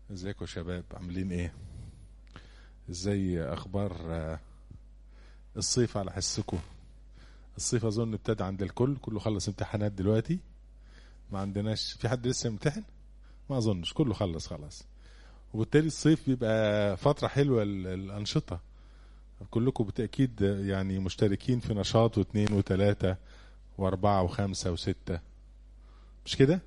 ازيكم يا شباب عاملين ايه ازاي اخبار آه، الصيف على حسكم الصيف اظن ابتدى عند الكل كله خلص امتحانات دلوقتي ما عندناش في حد لسه امتحن ما اظنش كله خلص خلاص وبالتالي الصيف بيبقى فترة حلوة الأنشطة كلكم بالتأكيد يعني مشتركين في نشاط واثنين وثلاثة وأربعة وخمسة وستة مش كده؟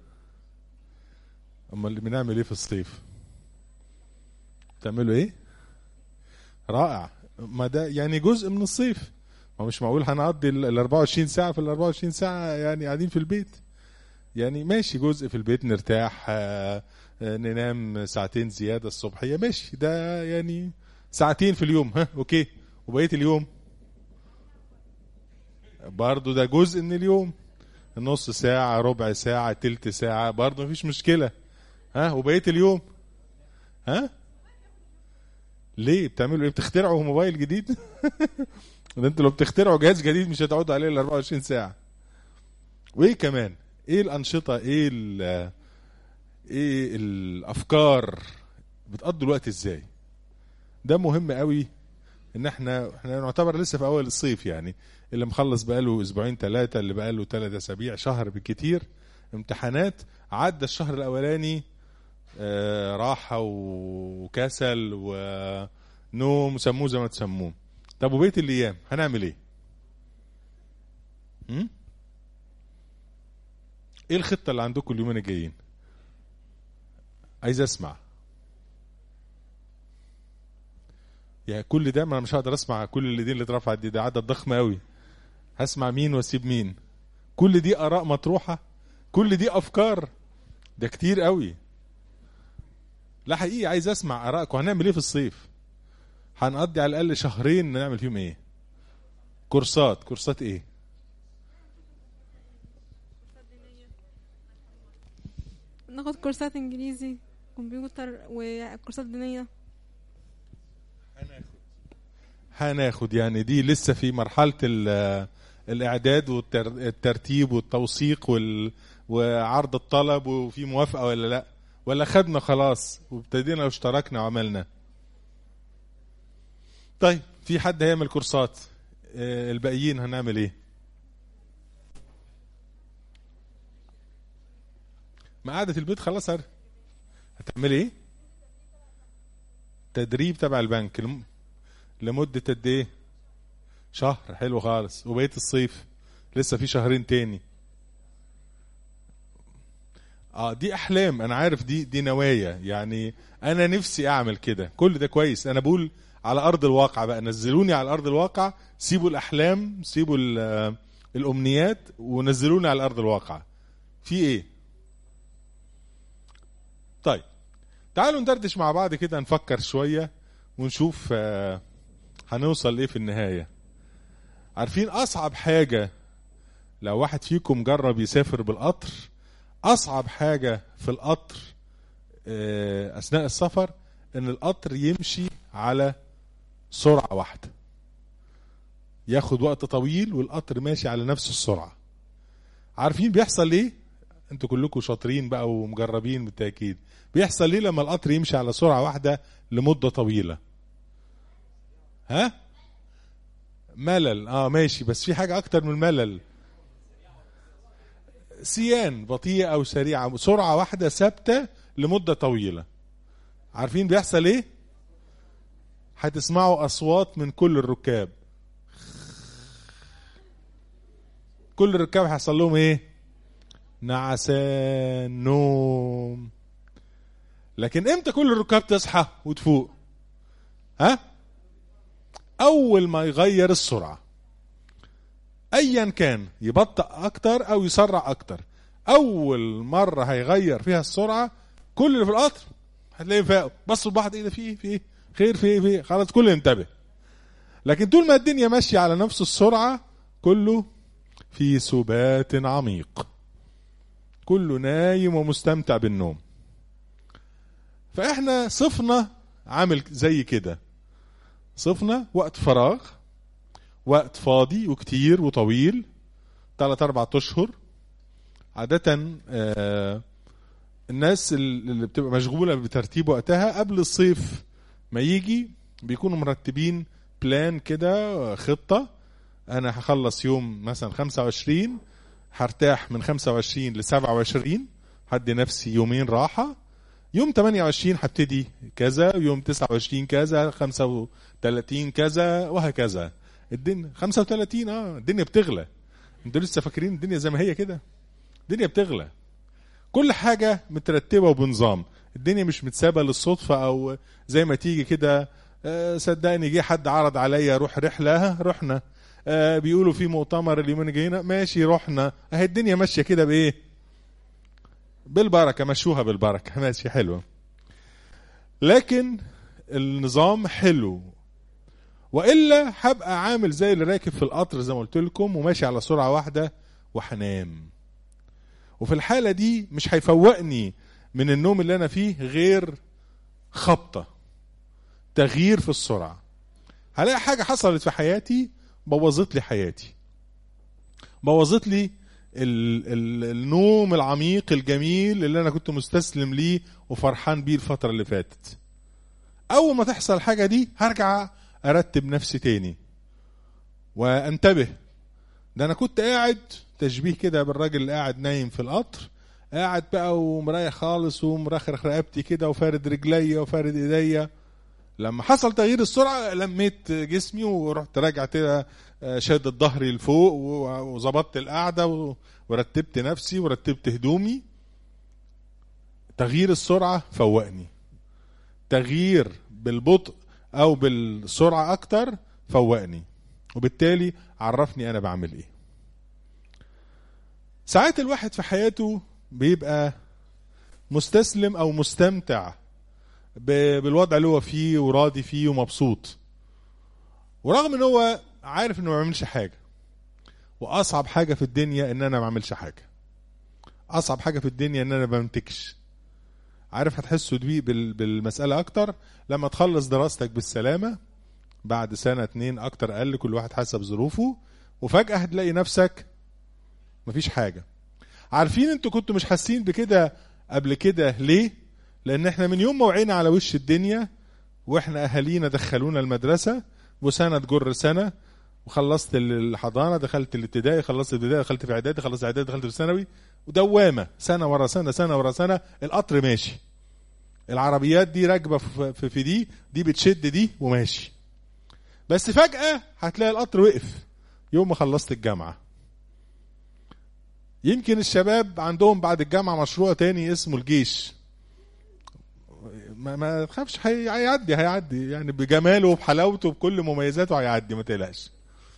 أمال بنعمل إيه في الصيف؟ بتعملوا إيه؟ رائع ما ده يعني جزء من الصيف ما مش معقول هنقضي ال 24 ساعة في ال 24 ساعة يعني قاعدين في البيت يعني ماشي جزء في البيت نرتاح آه، آه، ننام ساعتين زيادة الصبحية ماشي ده يعني ساعتين في اليوم ها اوكي وبقية اليوم برضو ده جزء من اليوم نص ساعة ربع ساعة تلت ساعة برضو مفيش مشكلة ها وبقية اليوم ها ليه بتعملوا ايه بتخترعوا موبايل جديد ده انتوا لو بتخترعوا جهاز جديد مش هتقعدوا عليه ال 24 ساعة وايه كمان ايه الانشطة ايه ال ايه الافكار بتقضوا الوقت ازاي ده مهم قوي ان احنا احنا نعتبر لسه في اول الصيف يعني اللي مخلص بقاله اسبوعين ثلاثة اللي بقاله ثلاثة اسابيع شهر بالكتير امتحانات عدى الشهر الاولاني آه، راحة وكسل ونوم سموه زي ما تسموه طب وبقية الايام هنعمل ايه م? ايه الخطة اللي عندكم اليومين الجايين عايز اسمع يعني كل ده ما انا مش هقدر اسمع كل اللي دي اللي اترفعت دي ده عدد ضخم قوي هسمع مين واسيب مين كل دي اراء مطروحه كل دي افكار ده كتير قوي لا حقيقي عايز اسمع ارائكم هنعمل ايه في الصيف هنقضي على الاقل شهرين نعمل فيهم ايه كورسات كورسات ايه ناخد كورسات انجليزي كمبيوتر وكورسات دينية هناخد يعني دي لسه في مرحلة ال- الإعداد والترتيب والتوثيق وال... وعرض الطلب وفي موافقة ولا لا ولا خدنا خلاص وابتدينا واشتركنا وعملنا طيب في حد هيعمل كورسات آه، الباقيين هنعمل ايه ما قعدة البيت خلاص عارف. هتعمل ايه تدريب تبع البنك لم- لمدة قد ايه شهر حلو خالص وبقية الصيف لسه في شهرين تاني اه دي احلام انا عارف دي دي نوايا يعني انا نفسي اعمل كده كل ده كويس انا بقول على ارض الواقع بقى نزلوني على ارض الواقع سيبوا الاحلام سيبوا ال- الامنيات ونزلوني على ارض الواقع في ايه طيب تعالوا ندردش مع بعض كده نفكر شوية ونشوف آه، هنوصل ايه في النهاية عارفين اصعب حاجة لو واحد فيكم جرب يسافر بالقطر اصعب حاجة في القطر آه، اثناء السفر ان القطر يمشي على سرعة واحدة ياخد وقت طويل والقطر ماشي على نفس السرعة عارفين بيحصل ايه انتوا كلكم شاطرين بقى ومجربين بالتأكيد بيحصل ليه لما القطر يمشي على سرعة واحدة لمدة طويلة ها ملل اه ماشي بس في حاجة اكتر من الملل سيان بطيئة او سريعة سرعة واحدة ثابتة لمدة طويلة عارفين بيحصل ايه هتسمعوا اصوات من كل الركاب كل الركاب هيحصل لهم ايه نعسان نوم لكن امتى كل الركاب تصحى وتفوق ها اول ما يغير السرعه ايا كان يبطأ اكتر او يسرع اكتر اول مره هيغير فيها السرعه كل اللي في القطر هتلاقيه فاقوا بصوا لبعض ايه ده في ايه في ايه خير في ايه في ايه خلاص كله ينتبه لكن طول ما الدنيا ماشيه على نفس السرعه كله في سبات عميق كله نايم ومستمتع بالنوم فاحنا صفنا عامل زي كده صفنا وقت فراغ وقت فاضي وكتير وطويل ثلاث اربع اشهر عادة آه، الناس اللي بتبقى مشغوله بترتيب وقتها قبل الصيف ما يجي بيكونوا مرتبين بلان كده خطه انا هخلص يوم مثلا 25 هرتاح من 25 ل 27 هدي نفسي يومين راحه يوم 28 هبتدي كذا يوم 29 كذا 35 كذا وهكذا الدنيا 35 اه الدنيا بتغلى انتوا لسه فاكرين الدنيا زي ما هي كده الدنيا بتغلى كل حاجة مترتبة وبنظام الدنيا مش متسابة للصدفة أو زي ما تيجي كده آه، صدقني جه حد عرض عليا اروح رحلة ها، رحنا آه، بيقولوا في مؤتمر اليومين جايين ماشي رحنا اهي الدنيا ماشية كده بإيه بالبركة مشوها بالبركة ماشي حلوة لكن النظام حلو والا هبقى عامل زي اللي راكب في القطر زي ما قلت لكم وماشي على سرعه واحده وهنام وفي الحاله دي مش هيفوقني من النوم اللي انا فيه غير خبطه تغيير في السرعه هلاقي حاجه حصلت في حياتي بوظت لي حياتي بوظت لي ال ال النوم العميق الجميل اللي انا كنت مستسلم ليه وفرحان بيه الفتره اللي فاتت اول ما تحصل الحاجه دي هرجع ارتب نفسي تاني وانتبه ده انا كنت قاعد تشبيه كده بالراجل اللي قاعد نايم في القطر قاعد بقى ومريح خالص ومرخرخ رقبتي كده وفارد رجليا وفارد ايديا لما حصل تغيير السرعه لميت جسمي ورحت راجع كده آه، شادد ظهري لفوق و- وظبطت القعده و- ورتبت نفسي ورتبت هدومي تغيير السرعه فوقني تغيير بالبطء او بالسرعه اكتر فوقني وبالتالي عرفني انا بعمل ايه ساعات الواحد في حياته بيبقى مستسلم او مستمتع ب- بالوضع اللي هو فيه وراضي فيه ومبسوط ورغم ان هو عارف انه ما بيعملش حاجه واصعب حاجه في الدنيا ان انا ما اعملش حاجه اصعب حاجه في الدنيا ان انا ما بنتجش عارف هتحسوا بيه بال- بالمساله اكتر لما تخلص دراستك بالسلامه بعد سنه اتنين اكتر اقل كل واحد حسب ظروفه وفجاه هتلاقي نفسك مفيش حاجه عارفين انتوا كنتوا مش حاسين بكده قبل كده ليه لان احنا من يوم ما وعينا على وش الدنيا واحنا اهالينا دخلونا المدرسه وسنه تجر سنه وخلصت الحضانه دخلت الابتدائي خلصت الابتدائي دخلت في اعدادي خلصت اعدادي دخلت في ثانوي ودوامه سنه ورا سنه سنه ورا سنه القطر ماشي العربيات دي راكبه في- في في دي دي بتشد دي وماشي بس فجاه هتلاقي القطر وقف يوم ما خلصت الجامعه يمكن الشباب عندهم بعد الجامعه مشروع تاني اسمه الجيش ما, ما تخافش هي- هيعدي هيعدي يعني بجماله وبحلاوته بكل مميزاته هيعدي ما تقلقش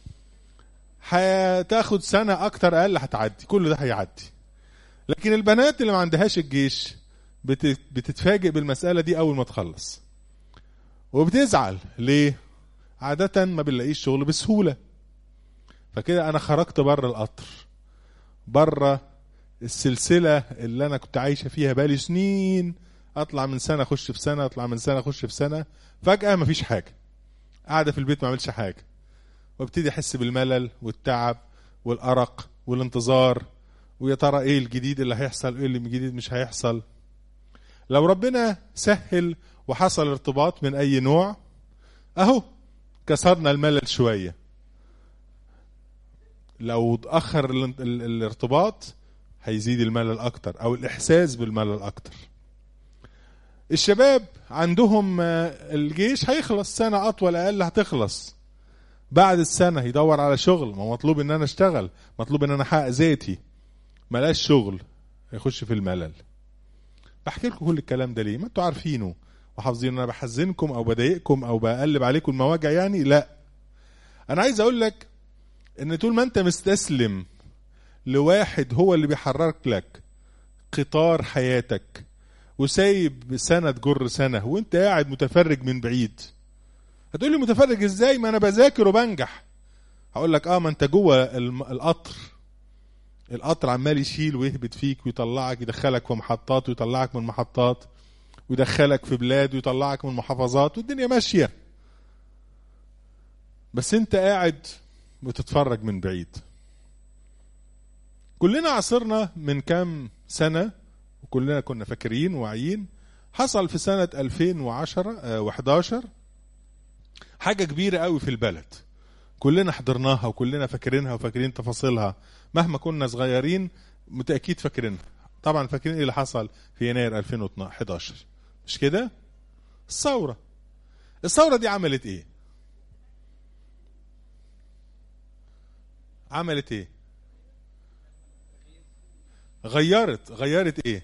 هتاخد سنه اكتر اقل هتعدي كل ده هيعدي لكن البنات اللي ما عندهاش الجيش بت- بتتفاجئ بالمساله دي اول ما تخلص وبتزعل ليه عاده ما بنلاقيش شغل بسهوله فكده انا خرجت بره القطر بره السلسله اللي انا كنت عايشه فيها بالي سنين اطلع من سنه اخش في سنه اطلع من سنه اخش في سنه فجاه مفيش حاجه قاعده في البيت ما اعملش حاجه وابتدي احس بالملل والتعب والارق والانتظار ويا ترى ايه الجديد اللي هيحصل ايه اللي الجديد مش هيحصل لو ربنا سهل وحصل ارتباط من اي نوع اهو كسرنا الملل شويه لو اتاخر ال- ال- الارتباط هيزيد الملل اكتر او الاحساس بالملل اكتر الشباب عندهم آه، الجيش هيخلص سنه اطول اقل هتخلص بعد السنه يدور على شغل ما هو مطلوب ان انا اشتغل مطلوب ان انا احقق ذاتي ملاش شغل هيخش في الملل بحكي لكم كل الكلام ده ليه ما انتوا عارفينه وحافظين ان انا بحزنكم او بضايقكم او بقلب عليكم المواجع يعني لا انا عايز اقول لك ان طول ما انت مستسلم لواحد هو اللي بيحرك لك قطار حياتك وسايب سنه تجر سنه وانت قاعد متفرج من بعيد هتقول لي متفرج ازاي ما انا بذاكر وبنجح هقول لك اه ما انت جوه الم- القطر القطر عمال يشيل ويهبط فيك ويطلعك يدخلك في محطات ويطلعك من محطات ويدخلك في بلاد ويطلعك من محافظات والدنيا ماشيه بس انت قاعد بتتفرج من بعيد كلنا عصرنا من كام سنه وكلنا كنا فاكرين واعيين حصل في سنة 2010 و11 حاجة كبيرة قوي في البلد كلنا حضرناها وكلنا فاكرينها وفاكرين تفاصيلها مهما كنا صغيرين متأكيد فاكرينها طبعا فاكرين ايه اللي حصل في يناير 2011 مش كده الثورة الثورة دي عملت ايه عملت ايه غيرت غيرت ايه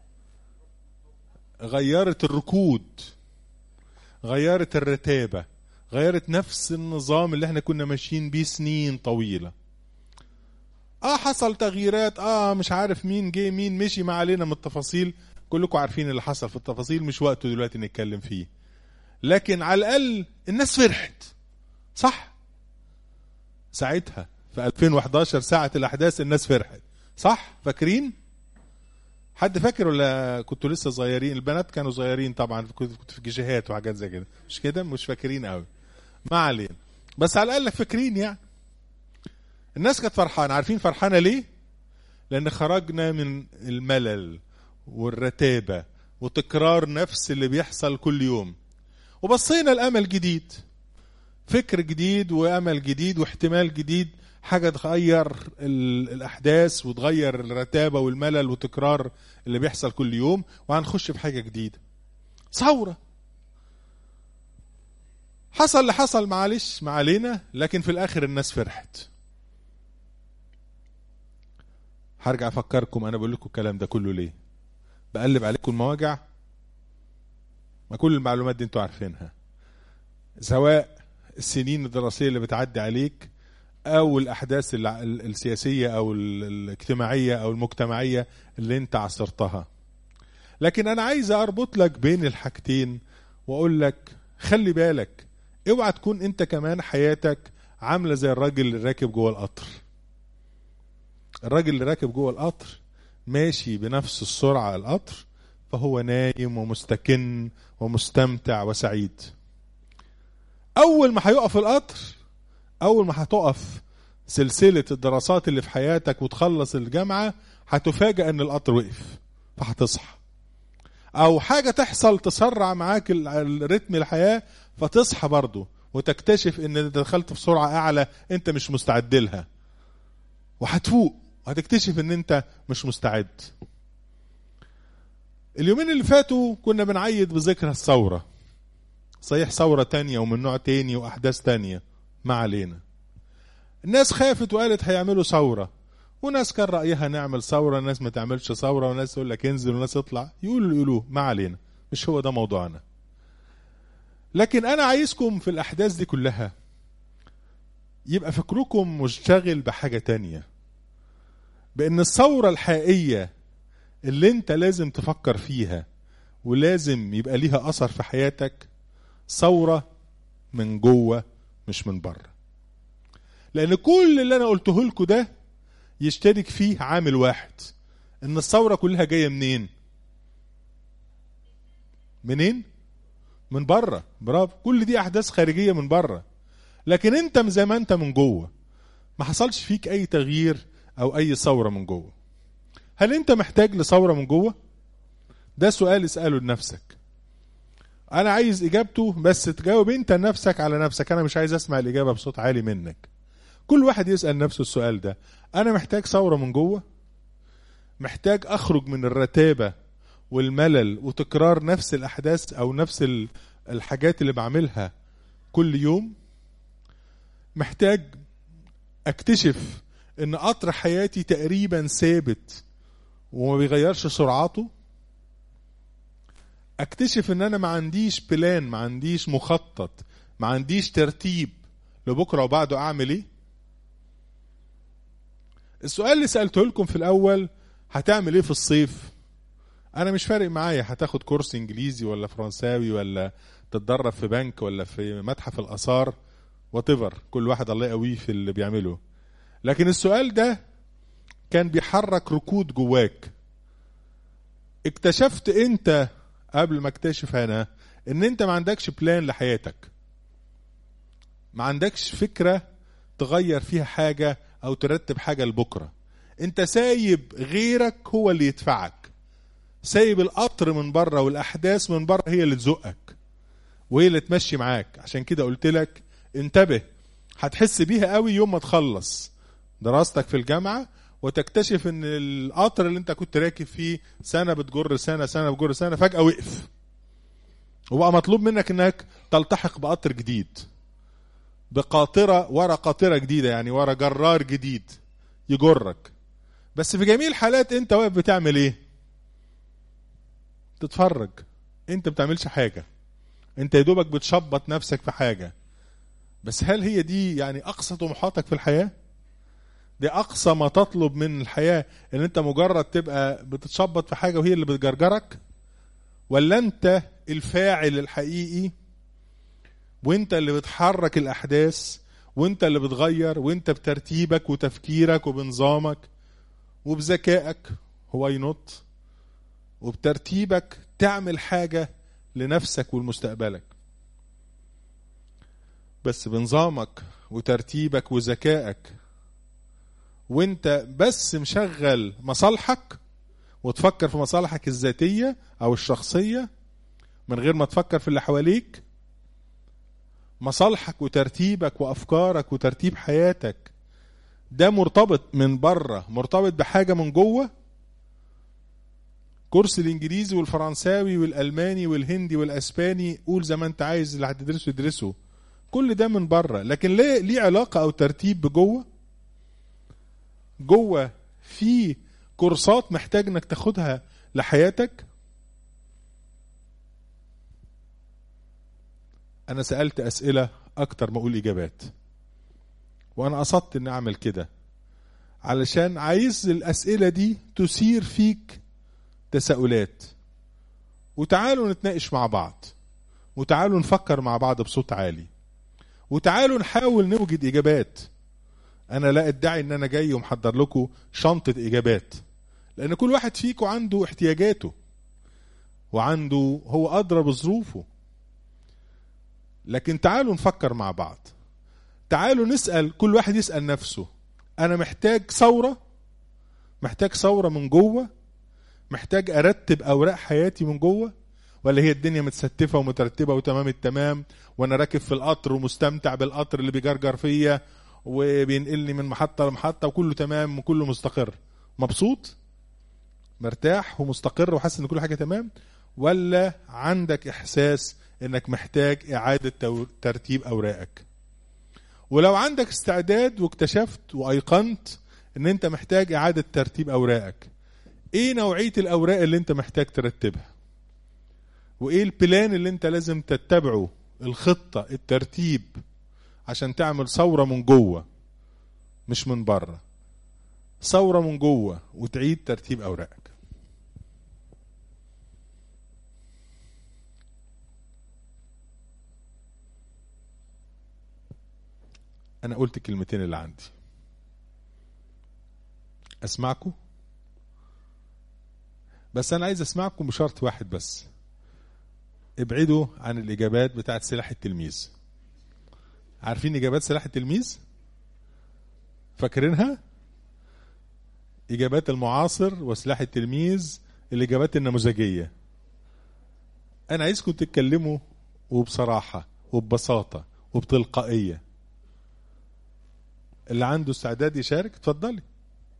غيرت الركود غيرت الرتابة غيرت نفس النظام اللي احنا كنا ماشيين بيه سنين طويلة اه حصل تغييرات اه مش عارف مين جه مين مشي ما علينا من التفاصيل كلكم عارفين اللي حصل في التفاصيل مش وقته دلوقتي نتكلم فيه لكن على الاقل الناس فرحت صح ساعتها في 2011 ساعة الأحداث الناس فرحت صح فاكرين حد فاكر ولا كنتوا لسه صغيرين البنات كانوا صغيرين طبعا كنت كنت في جيشات وحاجات زي كده مش كده مش فاكرين قوي ما علينا بس على الاقل فاكرين يعني الناس كانت فرحانه عارفين فرحانه ليه لان خرجنا من الملل والرتابه وتكرار نفس اللي بيحصل كل يوم وبصينا لامل جديد فكر جديد وامل جديد واحتمال جديد حاجة تغير الأحداث وتغير الرتابة والملل وتكرار اللي بيحصل كل يوم وهنخش في حاجة جديدة ثورة حصل اللي حصل معلش ما علينا لكن في الآخر الناس فرحت هرجع أفكركم أنا بقول لكم الكلام ده كله ليه بقلب عليكم المواجع ما كل المعلومات دي انتوا عارفينها سواء السنين الدراسية اللي بتعدي عليك او الاحداث السياسيه او الاجتماعيه او المجتمعيه اللي انت عاصرتها لكن انا عايز اربط لك بين الحاجتين واقول لك خلي بالك اوعى تكون انت كمان حياتك عامله زي الراجل اللي راكب جوه القطر الراجل اللي راكب جوه القطر ماشي بنفس السرعه القطر فهو نايم ومستكن ومستمتع وسعيد اول ما هيقف القطر اول ما هتقف سلسله الدراسات اللي في حياتك وتخلص الجامعه هتفاجئ ان القطر وقف فهتصحى او حاجه تحصل تسرع معاك رتم الحياه فتصحى برضه وتكتشف ان دخلت في سرعه اعلى انت مش مستعد لها وهتفوق وهتكتشف ان انت مش مستعد اليومين اللي فاتوا كنا بنعيد بذكرى الثوره صحيح ثوره تانية ومن نوع تاني واحداث تانية ما علينا الناس خافت وقالت هيعملوا ثوره وناس كان رايها نعمل ثوره ناس ما تعملش ثوره وناس تقول لك انزل وناس اطلع يقولوا اللي يقولوه ما علينا مش هو ده موضوعنا لكن انا عايزكم في الاحداث دي كلها يبقى فكركم مشتغل بحاجه تانية بان الثوره الحقيقيه اللي انت لازم تفكر فيها ولازم يبقى ليها اثر في حياتك ثوره من جوه مش من بره لان كل اللي انا قلته لكم ده يشترك فيه عامل واحد ان الثوره كلها جايه منين منين من بره برافو كل دي احداث خارجيه من بره لكن انت زي ما انت من جوه ما حصلش فيك اي تغيير او اي ثوره من جوه هل انت محتاج لثوره من جوه ده سؤال اساله لنفسك انا عايز اجابته بس تجاوب انت نفسك على نفسك انا مش عايز اسمع الاجابه بصوت عالي منك كل واحد يسال نفسه السؤال ده انا محتاج ثوره من جوه محتاج اخرج من الرتابه والملل وتكرار نفس الاحداث او نفس الحاجات اللي بعملها كل يوم محتاج اكتشف ان قطر حياتي تقريبا ثابت وما بيغيرش سرعاته اكتشف ان انا ما عنديش بلان ما عنديش مخطط ما عنديش ترتيب لبكره وبعده اعمل ايه السؤال اللي سالته لكم في الاول هتعمل ايه في الصيف انا مش فارق معايا هتاخد كورس انجليزي ولا فرنساوي ولا تتدرب في بنك ولا في متحف الاثار واتيفر كل واحد الله يقويه في اللي بيعمله لكن السؤال ده كان بيحرك ركود جواك اكتشفت انت قبل ما اكتشف انا ان انت ما عندكش بلان لحياتك ما عندكش فكره تغير فيها حاجه او ترتب حاجه لبكره انت سايب غيرك هو اللي يدفعك سايب القطر من بره والاحداث من بره هي اللي تزقك وهي اللي تمشي معاك عشان كده قلت لك انتبه هتحس بيها قوي يوم ما تخلص دراستك في الجامعه وتكتشف ان القطر اللي انت كنت راكب فيه سنه بتجر سنه سنه بتجر سنه فجاه وقف وبقى مطلوب منك انك تلتحق بقطر جديد بقاطره ورا قاطره جديده يعني ورا جرار جديد يجرك بس في جميع الحالات انت واقف بتعمل ايه تتفرج انت بتعملش حاجه انت يا دوبك بتشبط نفسك في حاجه بس هل هي دي يعني اقصى طموحاتك في الحياه دي اقصى ما تطلب من الحياه ان انت مجرد تبقى بتتشبط في حاجه وهي اللي بتجرجرك ولا انت الفاعل الحقيقي وانت اللي بتحرك الاحداث وانت اللي بتغير وانت بترتيبك وتفكيرك وبنظامك وبذكائك هو ينط وبترتيبك تعمل حاجة لنفسك ولمستقبلك بس بنظامك وترتيبك وذكائك وانت بس مشغل مصالحك وتفكر في مصالحك الذاتية او الشخصية من غير ما تفكر في اللي حواليك مصالحك وترتيبك وافكارك وترتيب حياتك ده مرتبط من بره مرتبط بحاجه من جوه كورس الانجليزي والفرنساوي والالماني والهندي والاسباني قول زي ما انت عايز اللي هتدرسه ادرسه كل ده من بره لكن ليه ليه علاقه او ترتيب بجوه جوه في كورسات محتاج انك تاخدها لحياتك انا سالت اسئله اكتر ما اقول اجابات وانا قصدت اني اعمل كده علشان عايز الاسئله دي تثير فيك تساؤلات وتعالوا نتناقش مع بعض وتعالوا نفكر مع بعض بصوت عالي وتعالوا نحاول نوجد اجابات انا لا ادعي ان انا جاي ومحضر لكم شنطه اجابات لان كل واحد فيكم عنده احتياجاته وعنده هو ادرى بظروفه لكن تعالوا نفكر مع بعض تعالوا نسال كل واحد يسال نفسه انا محتاج ثوره محتاج ثوره من جوه محتاج ارتب اوراق حياتي من جوه ولا هي الدنيا متستفه ومترتبه وتمام التمام وانا راكب في القطر ومستمتع بالقطر اللي بيجرجر فيا وبينقلني من محطه لمحطه وكله تمام وكله مستقر مبسوط مرتاح ومستقر وحاسس ان كل حاجه تمام ولا عندك احساس انك محتاج اعاده تو- ترتيب اوراقك ولو عندك استعداد واكتشفت وايقنت ان انت محتاج اعاده ترتيب اوراقك ايه نوعيه الاوراق اللي انت محتاج ترتبها وايه البلان اللي انت لازم تتبعه الخطه الترتيب عشان تعمل ثوره من جوه مش من بره ثوره من جوه وتعيد ترتيب اوراقك انا قلت الكلمتين اللي عندي اسمعكم بس انا عايز اسمعكم بشرط واحد بس ابعدوا عن الاجابات بتاعت سلاح التلميذ عارفين اجابات سلاح التلميذ فاكرينها اجابات المعاصر وسلاح التلميذ الاجابات النموذجيه انا عايزكم تتكلموا وبصراحه وببساطه وبتلقائيه اللي عنده استعداد يشارك اتفضلي ليه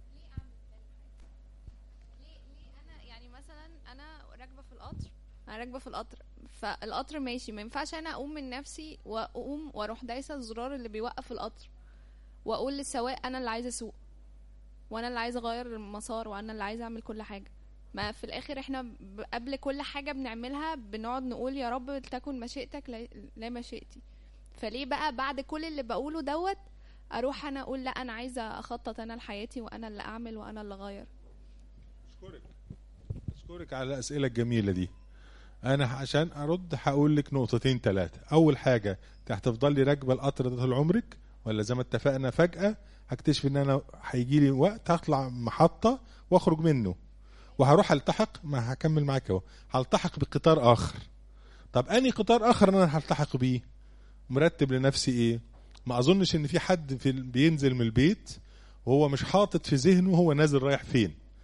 ليه انا يعني مثلا انا راكبه في القطر انا راكبه في القطر فالقطر ماشي ما ينفعش انا اقوم من نفسي واقوم واروح دايسه الزرار اللي بيوقف القطر واقول للسواق انا اللي عايزه اسوق وانا اللي عايزه اغير المسار وانا اللي عايزه اعمل كل حاجه ما في الاخر احنا ب- قبل كل حاجه بنعملها بنقعد نقول يا رب تكن مشيئتك لا- لا مشيئتي فليه بقى بعد كل اللي بقوله دوت اروح انا اقول لا انا عايزه اخطط انا لحياتي وانا اللي اعمل وانا اللي اغير اشكرك اشكرك على الاسئله الجميله دي انا عشان ارد هقول لك نقطتين ثلاثه اول حاجه انت هتفضلي راكبه القطر ده طول عمرك ولا زي ما اتفقنا فجاه هكتشف ان انا هيجي لي وقت هطلع محطه واخرج منه وهروح التحق ما هكمل معاك اهو هلتحق بقطار اخر طب اني قطار اخر انا هلتحق بيه مرتب لنفسي ايه ما اظنش ان في حد في بينزل من البيت وهو مش حاطط في ذهنه هو نازل رايح فين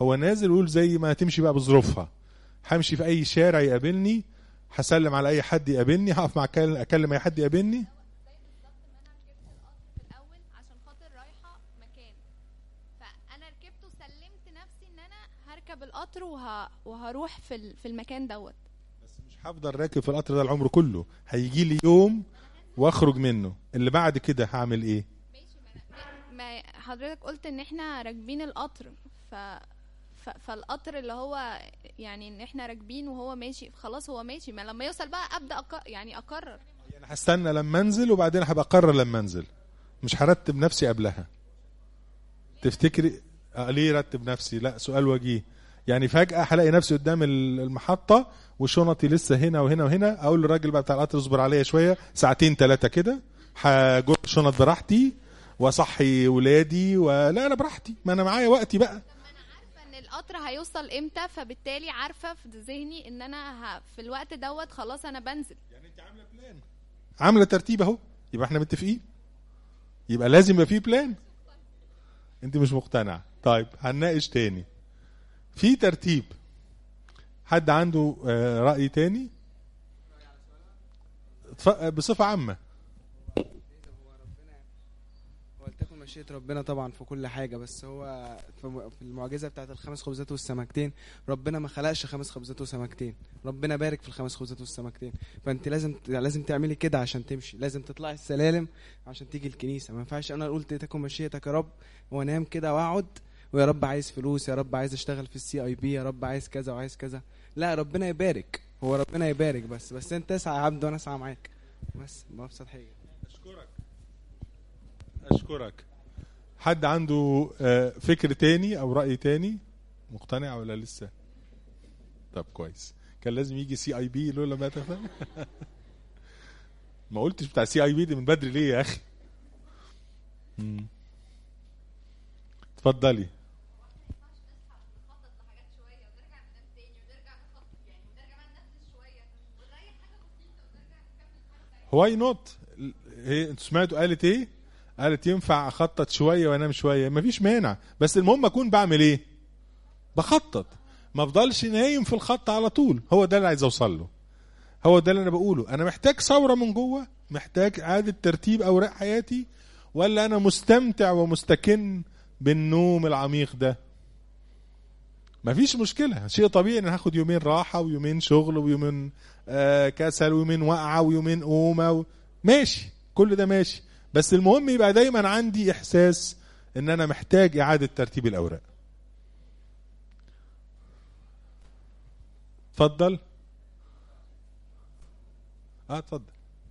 هو نازل ويقول زي ما تمشي بقى بظروفها همشي في اي شارع يقابلني هسلم على اي حد يقابلني هقف مع كل- اكلم اي حد يقابلني زي بالظبط ما انا ركبت القطر في الاول عشان خاطر رايحه مكان فانا ركبت وسلمت نفسي ان انا هركب القطر وه... وهروح في ال... في المكان دوت بس مش هفضل راكب في القطر ده العمر كله هيجي لي يوم واخرج منه اللي بعد كده هعمل ايه ماشي ما, أنا... ما حضرتك قلت ان احنا راكبين القطر ف... ف... فالقطر اللي هو يعني ان احنا راكبين وهو ماشي خلاص هو ماشي ما لما يوصل بقى ابدا أك... يعني اقرر يعني هستنى لما انزل وبعدين هبقى اقرر لما انزل مش هرتب نفسي قبلها تفتكري آه ليه رتب نفسي لا سؤال وجيه يعني فجأة هلاقي نفسي قدام ال- المحطة وشنطي لسه هنا وهنا وهنا اقول للراجل بقى بتاع القطر اصبر عليا شوية ساعتين ثلاثة كده هجر شنط براحتي واصحي ولادي ولا انا براحتي ما انا معايا وقتي بقى عارفه ان القطر هيوصل امتى فبالتالي عارفه في ذهني ان انا ه... في الوقت دوت خلاص انا بنزل يعني انت عامله بلان عامله ترتيب اهو يبقى احنا متفقين يبقى لازم يبقى في بلان انت مش مقتنع طيب هنناقش تاني في ترتيب حد عنده آه، رأي تاني اتف- بصفة عامة ولتكن مشيئة ربنا طبعا في كل حاجة بس هو في م- في المعجزة بتاعت الخمس خبزات والسمكتين ربنا ما خلقش خمس خبزات وسمكتين ربنا بارك في الخمس خبزات والسمكتين فانت لازم لازم تعملي كده عشان تمشي لازم تطلعي السلالم عشان تيجي الكنيسة ما ينفعش انا قلت تكن مشيئتك يا رب وانام كده واقعد ويا رب عايز فلوس يا رب عايز اشتغل في السي اي بي يا رب عايز كذا وعايز كذا لا ربنا يبارك هو ربنا يبارك بس بس انت اسعى يا عبد وانا اسعى معاك بس بأبسط حاجة أشكرك أشكرك حد عنده آه، فكر تاني أو رأي تاني مقتنع ولا لسه طب كويس كان لازم يجي سي اي بي لولا ما تفهم ما قلتش بتاع سي اي بي دي من بدري ليه يا اخي مم. اتفضلي واي نوت هي انتوا سمعتوا قالت ايه قالت ينفع اخطط شويه وانام شويه مفيش مانع بس المهم اكون بعمل ايه بخطط ما افضلش نايم في الخط على طول هو ده اللي عايز اوصل له هو ده اللي انا بقوله انا محتاج ثوره من جوه محتاج اعاده ترتيب اوراق حياتي ولا انا مستمتع ومستكن بالنوم العميق ده مفيش مشكله شيء طبيعي ان هاخد يومين راحه ويومين شغل ويومين آه كسل ويومين وقعه ويومين قومه و... ماشي كل ده ماشي بس المهم يبقى دايما عندي احساس ان انا محتاج اعاده ترتيب الاوراق اتفضل اه اتفضل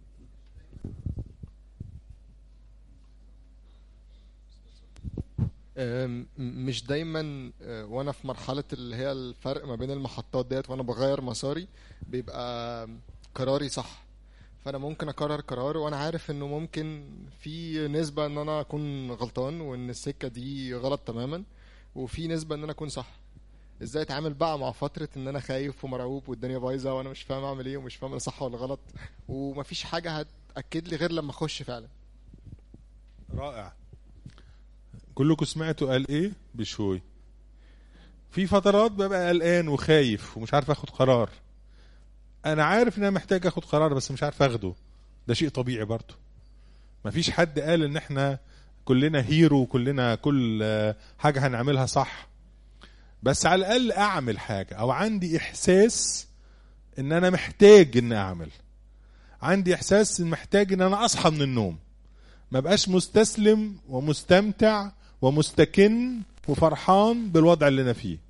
أم، مش دايما أه، وانا في مرحله اللي هي الفرق ما بين المحطات ديت وانا بغير مساري بيبقى قراري صح فانا ممكن اقرر قرار وانا عارف انه ممكن في نسبه ان انا اكون غلطان وان السكه دي غلط تماما وفي نسبه ان انا اكون صح ازاي اتعامل بقى مع فتره ان انا خايف ومرعوب والدنيا بايظه وانا مش فاهم اعمل ايه ومش فاهم انا صح ولا غلط ومفيش حاجه هتاكد لي غير لما اخش فعلا رائع كلكم سمعتوا قال ايه بشوي في فترات ببقى قلقان وخايف ومش عارف اخد قرار انا عارف ان انا محتاج اخد قرار بس مش عارف اخده ده شيء طبيعي برضه مفيش حد قال ان احنا كلنا هيرو وكلنا كل آه، حاجة هنعملها صح بس على الاقل اعمل حاجة او عندي احساس ان انا محتاج ان اعمل عندي احساس ان محتاج ان انا اصحى من النوم ما بقاش مستسلم ومستمتع ومستكن وفرحان بالوضع اللي انا فيه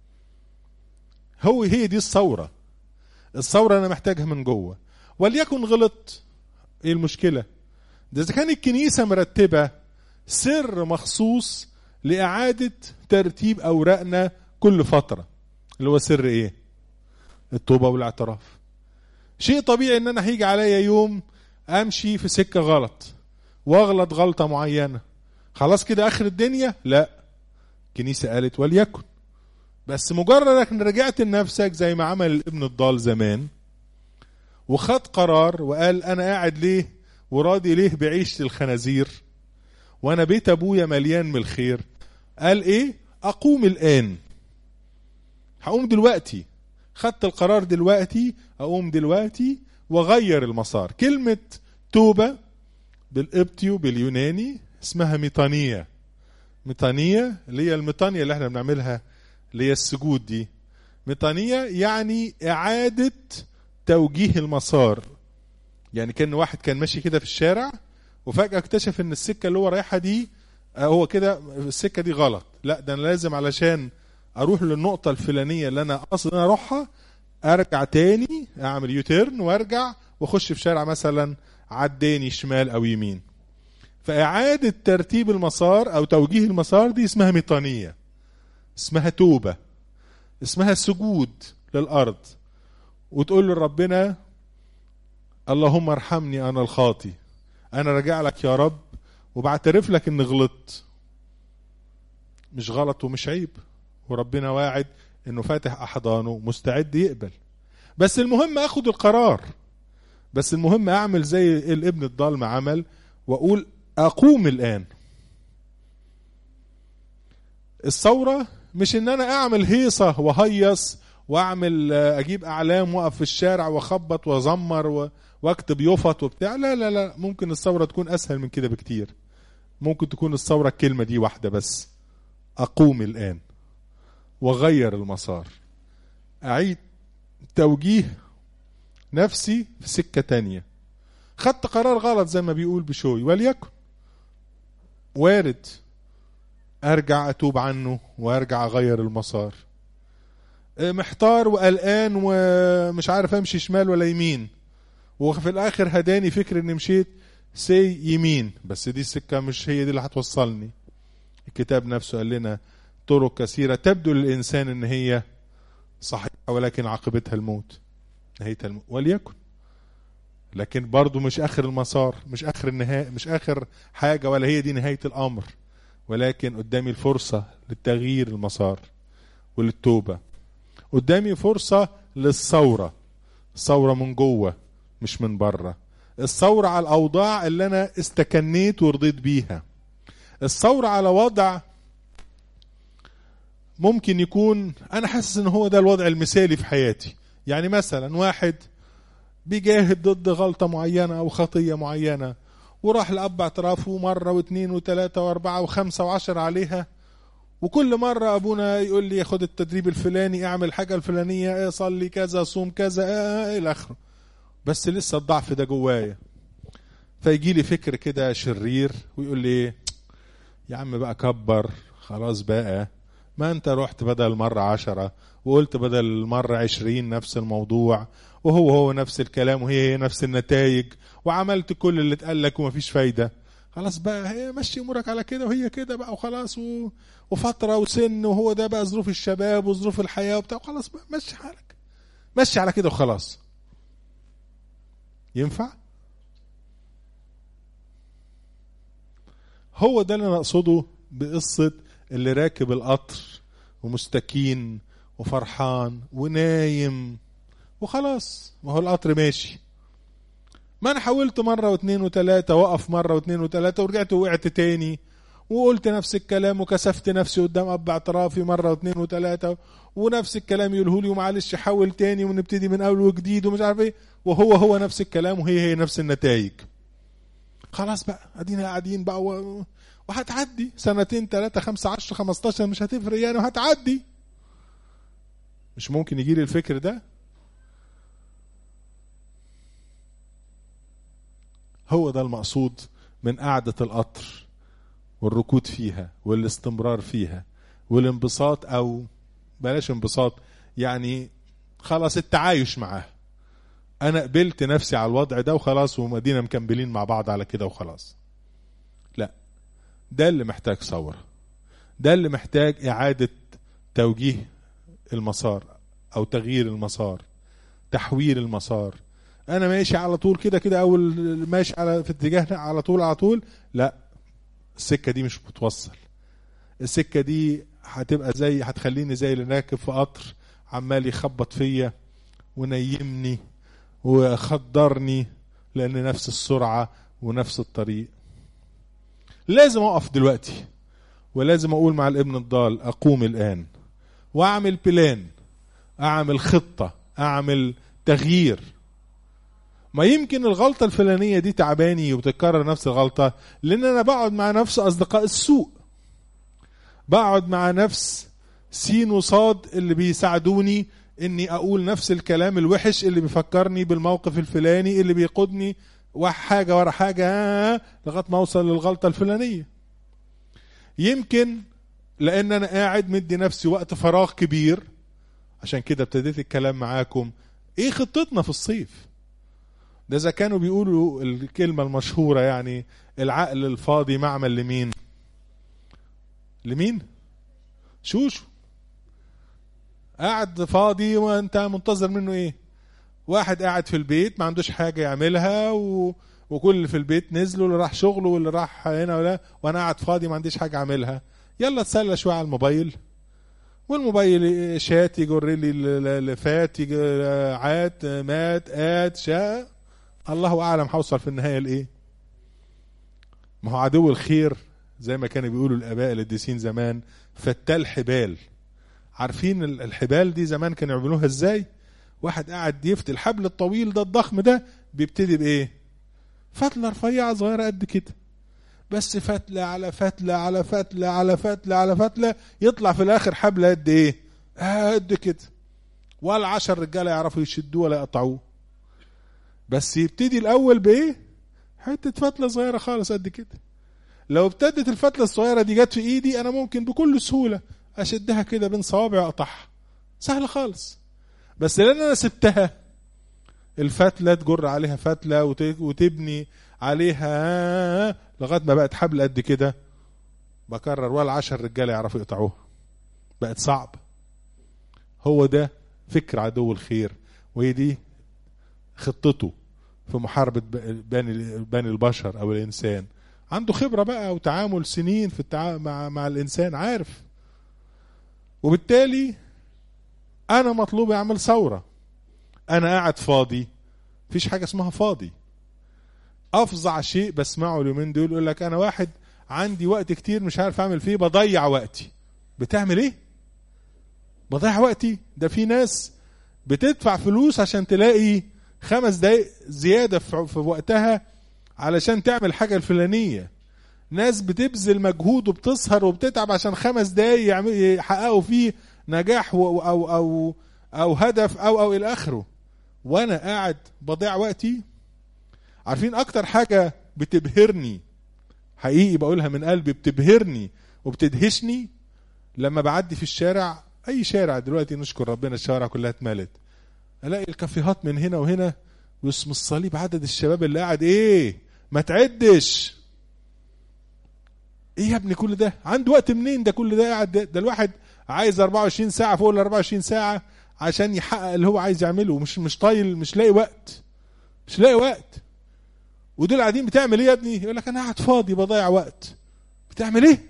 هو هي دي الثورة الثورة انا محتاجها من جوه وليكن غلط ايه المشكلة ده اذا كان الكنيسة مرتبة سر مخصوص لإعادة ترتيب أوراقنا كل فترة اللي هو سر ايه التوبة والاعتراف شيء طبيعي ان انا هيجي عليا يوم امشي في سكة غلط واغلط غلطة معينة خلاص كده اخر الدنيا لا الكنيسة قالت وليكن بس مجرد انك رجعت لنفسك زي ما عمل الابن الضال زمان وخد قرار وقال انا قاعد ليه وراضي ليه بعيشة الخنازير وانا بيت ابويا مليان من الخير قال ايه اقوم الان هقوم دلوقتي خدت القرار دلوقتي اقوم دلوقتي واغير المسار كلمه توبه بالقبطي باليوناني اسمها ميطانيه ميطانيه اللي هي الميطانيه اللي احنا بنعملها اللي هي السجود دي ميطانيه يعني اعاده توجيه المسار يعني كان واحد كان ماشي كده في الشارع وفجاه اكتشف ان السكه اللي هو رايحها دي آه، هو كده السكه دي غلط لا ده انا لازم علشان اروح للنقطه الفلانيه اللي انا قصد ان أنا اروحها ارجع تاني اعمل يوتيرن وارجع واخش في شارع مثلا عداني شمال او يمين فاعاده ترتيب المسار او توجيه المسار دي اسمها ميطانيه اسمها توبه اسمها سجود للارض وتقول لربنا اللهم ارحمني انا الخاطي انا راجع لك يا رب وبعترف لك اني غلطت مش غلط ومش عيب وربنا واعد انه فاتح احضانه مستعد يقبل بس المهم اخد القرار بس المهم اعمل زي الابن الضال ما عمل واقول اقوم الان الثوره مش ان انا اعمل هيصه وهيص واعمل آه، اجيب اعلام واقف في الشارع واخبط وازمر و- واكتب يفط وبتاع لا لا لا ممكن الثوره تكون اسهل من كده بكتير ممكن تكون الثوره الكلمه دي واحده بس اقوم الان واغير المسار اعيد توجيه نفسي في سكه تانية خدت قرار غلط زي ما بيقول بشوي وليكن وارد ارجع اتوب عنه وارجع اغير المسار آه، محتار وقلقان ومش عارف امشي شمال ولا يمين وفي الاخر هداني فكر اني مشيت سي يمين بس دي السكه مش هي دي اللي هتوصلني الكتاب نفسه قال لنا طرق كثيره تبدو للانسان ان هي صحيحه ولكن عاقبتها الموت نهايه الموت وليكن لكن برضه مش اخر المسار مش اخر النهايه مش اخر حاجه ولا هي دي نهايه الامر ولكن قدامي الفرصه للتغيير المسار وللتوبه قدامي فرصه للثوره ثوره من جوه مش من بره الثوره على الاوضاع اللي انا استكنيت ورضيت بيها الثوره على وضع ممكن يكون انا حاسس ان هو ده الوضع المثالي في حياتي يعني مثلا واحد بيجاهد ضد غلطة معينة أو خطية معينة وراح لأب اعترافه مرة واثنين وثلاثة وأربعة وخمسة وعشرة عليها وكل مرة أبونا يقول لي خد التدريب الفلاني اعمل حاجة الفلانية إيه صلي كذا صوم كذا إيه إلى آخره بس لسه الضعف ده جوايا فيجي لي فكر كده شرير ويقول لي إيه يا عم بقى كبر خلاص بقى ما انت رحت بدل مرة عشرة وقلت بدل مرة عشرين نفس الموضوع وهو هو نفس الكلام وهي هي نفس النتائج وعملت كل اللي اتقال لك ومفيش فايدة خلاص بقى هي مشي امورك على كده وهي كده بقى وخلاص و... وفترة وسن وهو ده بقى ظروف الشباب وظروف الحياة وبتاع وخلاص بقى مشي حالك مشي على كده وخلاص ينفع؟ هو ده اللي انا اقصده بقصة اللي راكب القطر ومستكين وفرحان ونايم وخلاص ما هو القطر ماشي ما انا حاولت مرة واثنين وثلاثة وقف مرة واثنين وثلاثة ورجعت وقعت تاني وقلت نفس الكلام وكسفت نفسي قدام اب اعترافي مرة واثنين وثلاثة ونفس الكلام يقوله لي ومعلش حاول تاني ونبتدي من اول وجديد ومش عارف ايه وهو هو نفس الكلام وهي هي نفس النتائج خلاص بقى ادينا قاعدين بقى و... وهتعدي سنتين ثلاثة خمسة عشر خمستاشر مش هتفرق يعني وهتعدي مش ممكن يجي لي الفكر ده هو ده المقصود من قعدة القطر والركود فيها والاستمرار فيها والانبساط او بلاش انبساط يعني خلاص التعايش معاه انا قبلت نفسي على الوضع ده وخلاص ومدينة مكملين مع بعض على كده وخلاص لا ده اللي محتاج ثورة ده اللي محتاج إعادة توجيه المسار أو تغيير المسار تحويل المسار أنا ماشي على طول كده كده أول ماشي على في اتجاه على طول على طول لا السكة دي مش بتوصل السكة دي هتبقى زي هتخليني زي اللي راكب في قطر عمال يخبط فيا ونيمني وخدرني لأن نفس السرعة ونفس الطريق لازم اقف دلوقتي ولازم اقول مع الابن الضال اقوم الان واعمل بلان اعمل خطه اعمل تغيير ما يمكن الغلطة الفلانية دي تعباني وبتتكرر نفس الغلطة لأن أنا بقعد مع نفس أصدقاء السوء بقعد مع نفس سين وصاد اللي بيساعدوني إني أقول نفس الكلام الوحش اللي بيفكرني بالموقف الفلاني اللي بيقودني حاجة ورا حاجة لغاية ما أوصل للغلطة الفلانية يمكن لأن أنا قاعد مدي نفسي وقت فراغ كبير عشان كده ابتديت الكلام معاكم إيه خطتنا في الصيف ده اذا كانوا بيقولوا الكلمة المشهورة يعني العقل الفاضي معمل لمين لمين شوشو قاعد فاضي وانت منتظر منه ايه واحد قاعد في البيت ما عندوش حاجة يعملها و... وكل اللي في البيت نزلوا اللي راح شغله واللي راح هنا ولا وانا قاعد فاضي ما عنديش حاجة اعملها يلا اتسلى شوية على الموبايل والموبايل شات يجر لي اللي فات عات مات قات شاء الله اعلم هوصل في النهايه لايه ما هو عدو الخير زي ما كانوا بيقولوا الاباء القديسين زمان فتال حبال عارفين الحبال دي زمان كانوا يعملوها ازاي واحد قاعد يفتي الحبل الطويل ده الضخم ده بيبتدي بايه فتله رفيعه صغيره قد كده بس فتله على فتله على فتله على فتله على فتله يطلع في الاخر حبل قد ايه قد كده ولا عشر رجاله يعرفوا يشدوه ولا يقطعوه بس يبتدي الاول بايه حته فتله صغيره خالص قد كده لو ابتدت الفتله الصغيره دي جت في ايدي انا ممكن بكل سهوله اشدها كده بين صوابعي واقطعها سهله خالص بس لان انا سبتها الفتله تجر عليها فتله وتبني عليها لغايه ما بقت حبل قد كده بكرر ولا عشر رجاله يعرفوا يقطعوها بقت صعب هو ده فكر عدو الخير وهي دي خطته في محاربة بني بني البشر أو الإنسان عنده خبرة بقى وتعامل سنين في التعامل مع مع الإنسان عارف وبالتالي أنا مطلوب أعمل ثورة أنا قاعد فاضي مفيش حاجة اسمها فاضي أفظع شيء بسمعه اليومين دول يقول لك أنا واحد عندي وقت كتير مش عارف أعمل فيه بضيع وقتي بتعمل إيه؟ بضيع وقتي ده في ناس بتدفع فلوس عشان تلاقي خمس دقايق زيادة في وقتها علشان تعمل حاجة الفلانية ناس بتبذل مجهود وبتسهر وبتتعب عشان خمس دقايق يحققوا فيه نجاح أو, أو, أو, أو هدف أو أو إلى آخره وأنا قاعد بضيع وقتي عارفين أكتر حاجة بتبهرني حقيقي بقولها من قلبي بتبهرني وبتدهشني لما بعدي في الشارع أي شارع دلوقتي نشكر ربنا الشوارع كلها اتملت الاقي الكافيهات من هنا وهنا واسم الصليب عدد الشباب اللي قاعد ايه ما تعدش ايه يا ابني كل ده عنده وقت منين ده كل ده قاعد ده, ده الواحد عايز 24 ساعه فوق ال 24 ساعه عشان يحقق اللي هو عايز يعمله مش مش طايل مش لاقي وقت مش لاقي وقت ودول قاعدين بتعمل ايه يا ابني يقول لك انا قاعد فاضي بضيع وقت بتعمل ايه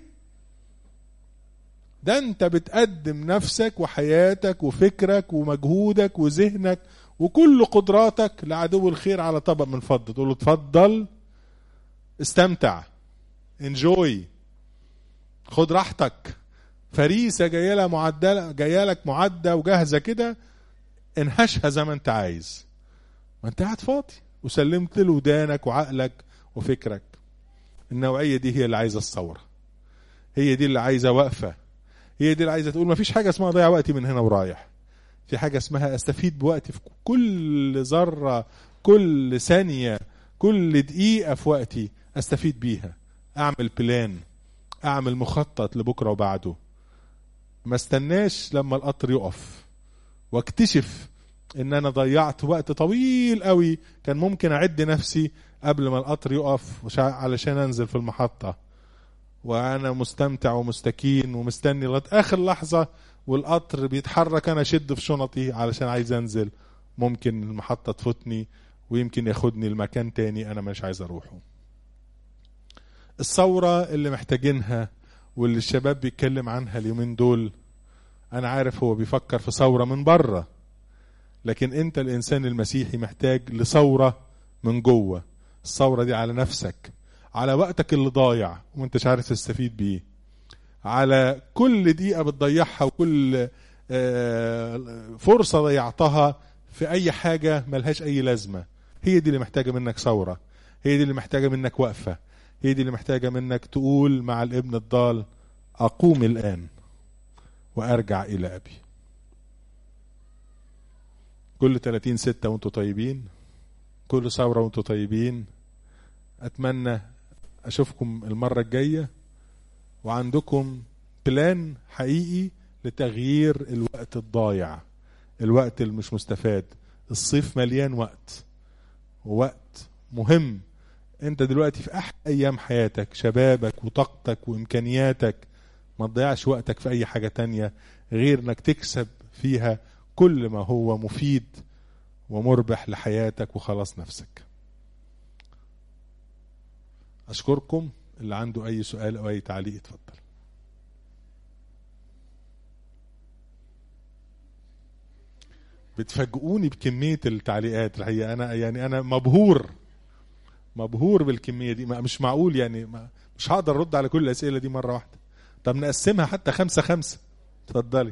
ده انت بتقدم نفسك وحياتك وفكرك ومجهودك وذهنك وكل قدراتك لعدو الخير على طبق من فضة تقول له اتفضل استمتع انجوي خد راحتك فريسة جاية لها معدلة جاية لك معدة وجاهزة كده انهشها زي ما انت عايز ما انت قاعد فاضي وسلمت له ودانك وعقلك وفكرك النوعية دي هي اللي عايزة الثورة هي دي اللي عايزة وقفة هي دي اللي عايزه تقول ما فيش حاجه اسمها ضيع وقتي من هنا ورايح في حاجه اسمها استفيد بوقتي في كل ذره كل ثانيه كل دقيقه في وقتي استفيد بيها اعمل بلان اعمل مخطط لبكره وبعده ما استناش لما القطر يقف واكتشف ان انا ضيعت وقت طويل قوي كان ممكن اعد نفسي قبل ما القطر يقف علشان انزل في المحطه وانا مستمتع ومستكين ومستني لغايه اخر لحظه والقطر بيتحرك انا اشد في شنطي علشان عايز انزل ممكن المحطه تفوتني ويمكن ياخدني لمكان تاني انا مش عايز اروحه الثوره اللي محتاجينها واللي الشباب بيتكلم عنها اليومين دول انا عارف هو بيفكر في ثوره من بره لكن انت الانسان المسيحي محتاج لثوره من جوه الثوره دي على نفسك على وقتك اللي ضايع وانت مش عارف تستفيد بيه على كل دقيقة بتضيعها وكل آه، فرصة ضيعتها في أي حاجة ملهاش أي لازمة هي دي اللي محتاجة منك ثورة هي دي اللي محتاجة منك وقفة هي دي اللي محتاجة منك تقول مع الابن الضال أقوم الآن وأرجع إلى أبي كل 30 ستة وانتوا طيبين كل ثورة وانتوا طيبين أتمنى أشوفكم المرة الجاية وعندكم بلان حقيقي لتغيير الوقت الضايع الوقت المش مستفاد الصيف مليان وقت ووقت مهم انت دلوقتي في احلى ايام حياتك شبابك وطاقتك وامكانياتك ما تضيعش وقتك في اي حاجة تانية غير انك تكسب فيها كل ما هو مفيد ومربح لحياتك وخلاص نفسك اشكركم اللي عنده اي سؤال او اي تعليق اتفضل بتفاجئوني بكمية التعليقات الحقيقة أنا يعني أنا مبهور مبهور بالكمية دي ما مش معقول يعني ما مش هقدر أرد على كل الأسئلة دي مرة واحدة طب نقسمها حتى خمسة خمسة اتفضلي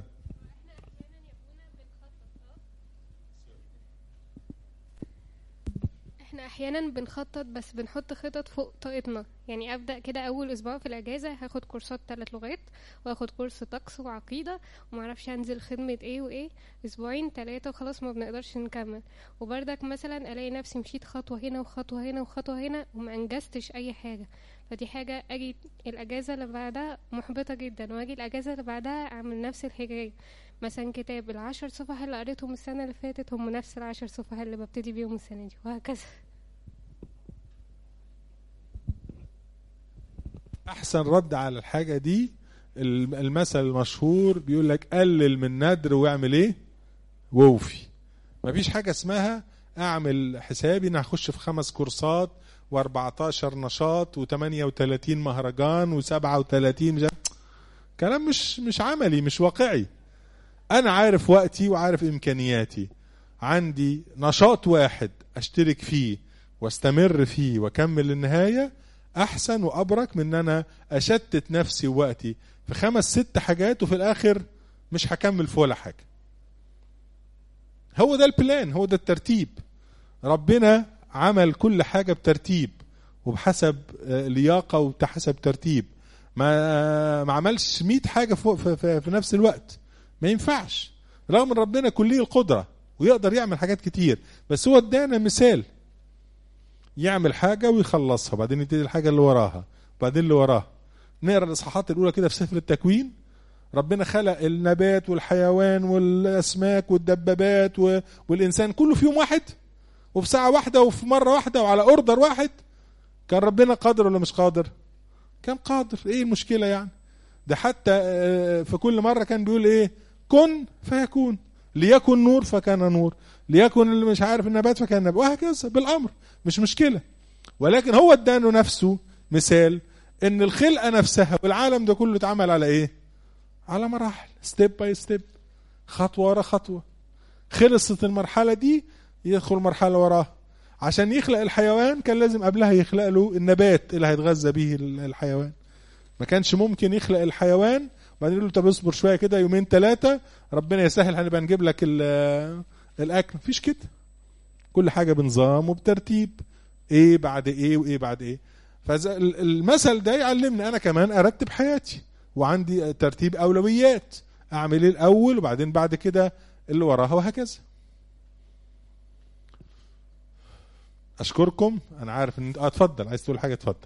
احنا احيانا بنخطط بس بنحط خطط فوق طاقتنا يعني ابدا كده اول اسبوع في الاجازه هاخد كورسات ثلاث لغات واخد كورس طقس وعقيده ومعرفش هنزل خدمه ايه وايه اسبوعين ثلاثه وخلاص ما بنقدرش نكمل وبردك مثلا الاقي نفسي مشيت خطوه هنا وخطوه هنا وخطوه هنا وما انجزتش اي حاجه فدي حاجه اجي الاجازه اللي بعدها محبطه جدا واجي الاجازه اللي بعدها اعمل نفس الحكايه مثلا كتاب العشر صفح اللي قريتهم السنه اللي فاتت هم نفس العشر صفح اللي ببتدي بيهم السنه دي وهكذا أحسن رد على الحاجة دي الم- المثل المشهور بيقول لك قلل من ندر واعمل ايه ووفي مفيش حاجة اسمها اعمل حسابي ان هخش في خمس كورسات و14 نشاط و38 مهرجان و37 مش كلام مش مش عملي مش واقعي انا عارف وقتي وعارف امكانياتي عندي نشاط واحد اشترك فيه واستمر فيه واكمل للنهايه احسن وابرك من ان انا اشتت نفسي ووقتي في خمس ست حاجات وفي الاخر مش هكمل في ولا حاجه هو ده البلان هو ده الترتيب ربنا عمل كل حاجه بترتيب وبحسب آه، لياقه وبحسب ترتيب ما ما عملش 100 حاجه فوق في, في, في نفس الوقت ما ينفعش رغم ان ربنا كليه القدره ويقدر يعمل حاجات كتير بس هو ادانا مثال يعمل حاجه ويخلصها بعدين يبتدي الحاجه اللي وراها بعدين اللي وراها نقرا الاصحاحات الاولى كده في سفر التكوين ربنا خلق النبات والحيوان والاسماك والدبابات و- والانسان كله في يوم واحد وفي ساعه واحده وفي مره واحده وعلى اوردر واحد كان ربنا قادر ولا مش قادر كان قادر ايه المشكله يعني ده حتى آه، في كل مره كان بيقول ايه كن فيكون ليكن نور فكان نور ليكن اللي مش عارف النبات فكان نبات وهكذا بالامر مش مشكله ولكن هو ادانه نفسه مثال ان الخلقه نفسها والعالم ده كله اتعمل على ايه على مراحل ستيب باي ستيب خطوه ورا خطوه خلصت المرحله دي يدخل مرحله وراها عشان يخلق الحيوان كان لازم قبلها يخلق له النبات اللي هيتغذى به الحيوان ما كانش ممكن يخلق الحيوان وبعدين يقول له طب اصبر شويه كده يومين ثلاثه ربنا يسهل هنبقى نجيب لك ال- الاكل مفيش كده كل حاجه بنظام وبترتيب ايه بعد ايه وايه بعد ايه فالمثل ده يعلمني انا كمان ارتب حياتي وعندي ترتيب اولويات اعمل ايه الاول وبعدين بعد كده اللي وراها وهكذا اشكركم انا عارف ان اه اتفضل عايز تقول حاجه اتفضل